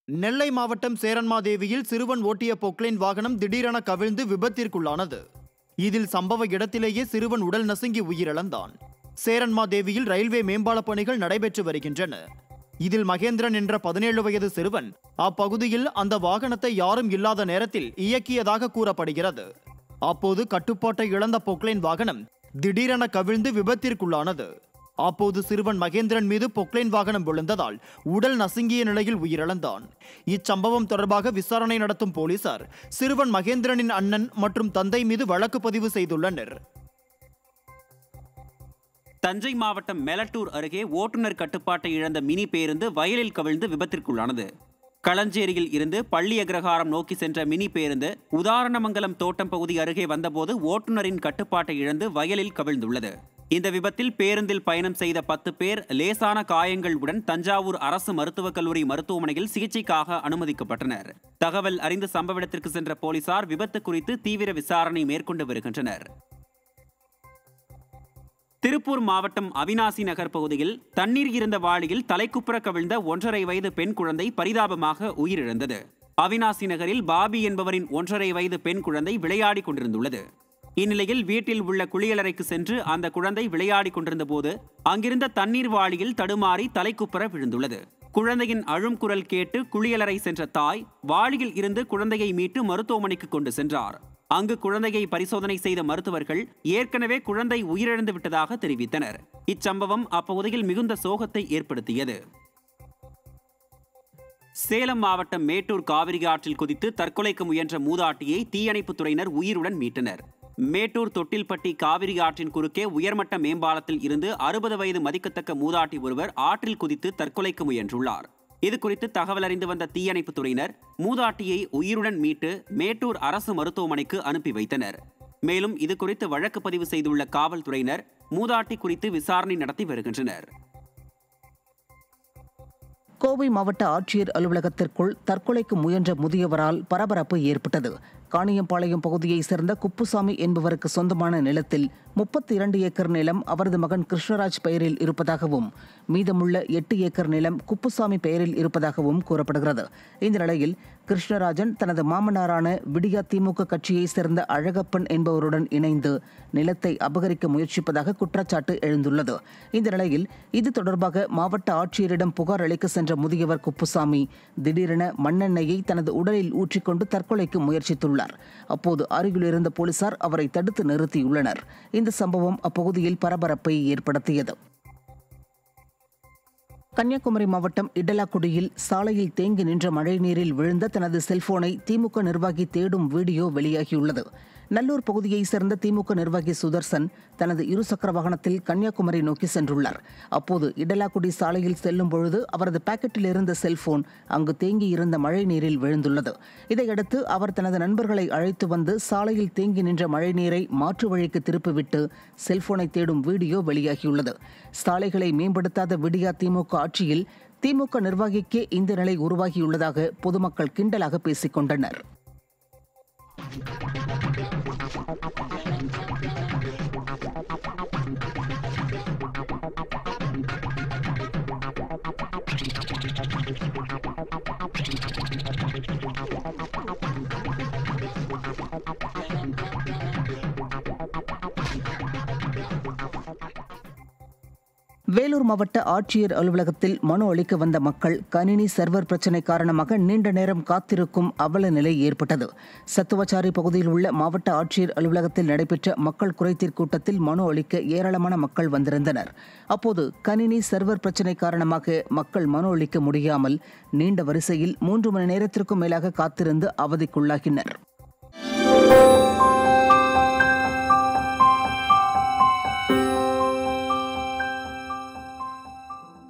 நெல்லை மாவட்டம் சேரன்மாதேவியில் சிறுவன் ஓட்டிய பொக்லைன் வாகனம் திடீரென கவிழ்ந்து விபத்திற்குள்ளானது இதில் சம்பவ இடத்திலேயே சிறுவன் உடல் நசுங்கி உயிரிழந்தான் சேரன்மாதேவியில் ரயில்வே மேம்பால பணிகள் நடைபெற்று வருகின்றன இதில் மகேந்திரன் என்ற பதினேழு வயது சிறுவன் அப்பகுதியில் அந்த வாகனத்தை யாரும் இல்லாத நேரத்தில் இயக்கியதாக கூறப்படுகிறது அப்போது கட்டுப்பாட்டை இழந்த பொக்லைன் வாகனம் திடீரென கவிழ்ந்து விபத்திற்குள்ளானது அப்போது சிறுவன் மகேந்திரன் மீது பொக்லைன் வாகனம் விழுந்ததால் உடல் நசுங்கிய நிலையில் உயிரிழந்தான் இச்சம்பவம் தொடர்பாக விசாரணை நடத்தும் போலீசார் சிறுவன் மகேந்திரனின் அண்ணன் மற்றும் தந்தை மீது வழக்கு பதிவு செய்துள்ளனர் தஞ்சை மாவட்டம் மெலட்டூர் அருகே ஓட்டுநர் கட்டுப்பாட்டை இழந்த மினி பேருந்து வயலில் கவிழ்ந்து விபத்திற்குள்ளானது களஞ்சேரியில் இருந்து பள்ளி அக்ரஹாரம் நோக்கி சென்ற மினி பேருந்து உதாரணமங்கலம் தோட்டம் பகுதி அருகே வந்தபோது ஓட்டுநரின் கட்டுப்பாட்டை இழந்து வயலில் கவிழ்ந்துள்ளது இந்த விபத்தில் பேருந்தில் பயணம் செய்த பத்து பேர் லேசான காயங்களுடன் தஞ்சாவூர் அரசு மருத்துவக் கல்லூரி மருத்துவமனையில் சிகிச்சைக்காக அனுமதிக்கப்பட்டனர் தகவல் அறிந்து சம்பவ இடத்திற்கு சென்ற போலீசார் விபத்து குறித்து தீவிர விசாரணை மேற்கொண்டு வருகின்றனர் திருப்பூர் மாவட்டம் அவினாசி நகர் பகுதியில் தண்ணீர் இருந்த வாளியில் தலைக்குப்புற கவிழ்ந்த ஒன்றரை வயது பெண் குழந்தை பரிதாபமாக உயிரிழந்தது அவினாசி நகரில் பாபி என்பவரின் ஒன்றரை வயது பெண் குழந்தை விளையாடிக் கொண்டிருந்துள்ளது இந்நிலையில் வீட்டில் உள்ள குளியலறைக்கு சென்று அந்த குழந்தை விளையாடிக் கொண்டிருந்த போது அங்கிருந்த தண்ணீர் வாளியில் தடுமாறி தலைக்குப்புற விழுந்துள்ளது குழந்தையின் அழும் குரல் கேட்டு குளியலறை சென்ற தாய் வாளியில் இருந்து குழந்தையை மீட்டு மருத்துவமனைக்கு கொண்டு சென்றார் அங்கு குழந்தையை பரிசோதனை செய்த மருத்துவர்கள் ஏற்கனவே குழந்தை உயிரிழந்து விட்டதாக தெரிவித்தனர் இச்சம்பவம் அப்பகுதியில் மிகுந்த சோகத்தை ஏற்படுத்தியது சேலம் மாவட்டம் மேட்டூர் காவிரி ஆற்றில் குதித்து தற்கொலைக்கு முயன்ற மூதாட்டியை தீயணைப்புத் துறையினர் உயிருடன் மீட்டனர் மேட்டூர் தொட்டில்பட்டி காவிரி ஆற்றின் குறுக்கே உயர்மட்ட மேம்பாலத்தில் இருந்து அறுபது வயது மதிக்கத்தக்க மூதாட்டி ஒருவர் ஆற்றில் குதித்து தற்கொலைக்கு முயன்றுள்ளார் இது குறித்து தகவல் அறிந்து வந்த தீயணைப்புத் துறையினர் மூதாட்டியை உயிருடன் மீட்டு மேட்டூர் அரசு மருத்துவமனைக்கு அனுப்பி வைத்தனர் மேலும் இது குறித்து வழக்கு பதிவு செய்துள்ள காவல்துறையினர் மூதாட்டி குறித்து விசாரணை நடத்தி வருகின்றனர் கோவை மாவட்ட ஆட்சியர் அலுவலகத்திற்குள் தற்கொலைக்கு முயன்ற முதியவரால் பரபரப்பு ஏற்பட்டது காணியம்பாளையம் பகுதியைச் சேர்ந்த குப்புசாமி என்பவருக்கு சொந்தமான நிலத்தில் முப்பத்தி இரண்டு ஏக்கர் நிலம் அவரது மகன் கிருஷ்ணராஜ் பெயரில் இருப்பதாகவும் மீதமுள்ள எட்டு ஏக்கர் நிலம் குப்புசாமி பெயரில் இருப்பதாகவும் கூறப்படுகிறது இந்த நிலையில் கிருஷ்ணராஜன் தனது மாமனாரான விடியா திமுக கட்சியைச் சேர்ந்த அழகப்பன் என்பவருடன் இணைந்து நிலத்தை அபகரிக்க முயற்சிப்பதாக குற்றச்சாட்டு எழுந்துள்ளது இந்த நிலையில் இது தொடர்பாக மாவட்ட ஆட்சியரிடம் புகார் அளிக்க சென்ற முதியவர் குப்புசாமி திடீரென மண்ணெண்ணெயை தனது உடலில் ஊற்றிக்கொண்டு தற்கொலைக்கு முயற்சித்துள்ளார் அப்போது அருகில் இருந்த போலீசார் அவரை தடுத்து நிறுத்தியுள்ளனர் இந்த சம்பவம் அப்பகுதியில் பரபரப்பை ஏற்படுத்தியது கன்னியாகுமரி மாவட்டம் இடலாக்குடியில் சாலையில் தேங்கி நின்ற மழைநீரில் விழுந்த தனது செல்போனை திமுக நிர்வாகி தேடும் வீடியோ வெளியாகியுள்ளது நல்லூர் பகுதியைச் சேர்ந்த திமுக நிர்வாகி சுதர்சன் தனது இருசக்கர வாகனத்தில் கன்னியாகுமரி நோக்கி சென்றுள்ளார் அப்போது இடலாக்குடி சாலையில் செல்லும் பொழுது அவரது பாக்கெட்டில் இருந்த செல்போன் அங்கு தேங்கி இருந்த மழை நீரில் விழுந்துள்ளது இதையடுத்து அவர் தனது நண்பர்களை அழைத்து வந்து சாலையில் தேங்கி நின்ற மழைநீரை மாற்று வழிக்கு திருப்பிவிட்டு செல்போனை தேடும் வீடியோ வெளியாகியுள்ளது சாலைகளை மேம்படுத்தாத விடியா திமுக ஆட்சியில் திமுக நிர்வாகிக்கே இந்த நிலை உருவாகியுள்ளதாக பொதுமக்கள் கிண்டலாக பேசிக் கொண்டனர் வேலூர் மாவட்ட ஆட்சியர் அலுவலகத்தில் மனு அளிக்க வந்த மக்கள் கணினி சர்வர் பிரச்சினை காரணமாக நீண்ட நேரம் காத்திருக்கும் அவல நிலை ஏற்பட்டது சத்துவச்சாரி பகுதியில் உள்ள மாவட்ட ஆட்சியர் அலுவலகத்தில் நடைபெற்ற மக்கள் குறைதீர் கூட்டத்தில் மனு அளிக்க ஏராளமான மக்கள் வந்திருந்தனர் அப்போது கணினி சர்வர் பிரச்சினை காரணமாக மக்கள் மனு அளிக்க முடியாமல் நீண்ட வரிசையில் மூன்று மணி நேரத்திற்கும் மேலாக காத்திருந்து அவதிக்குள்ளாகினர்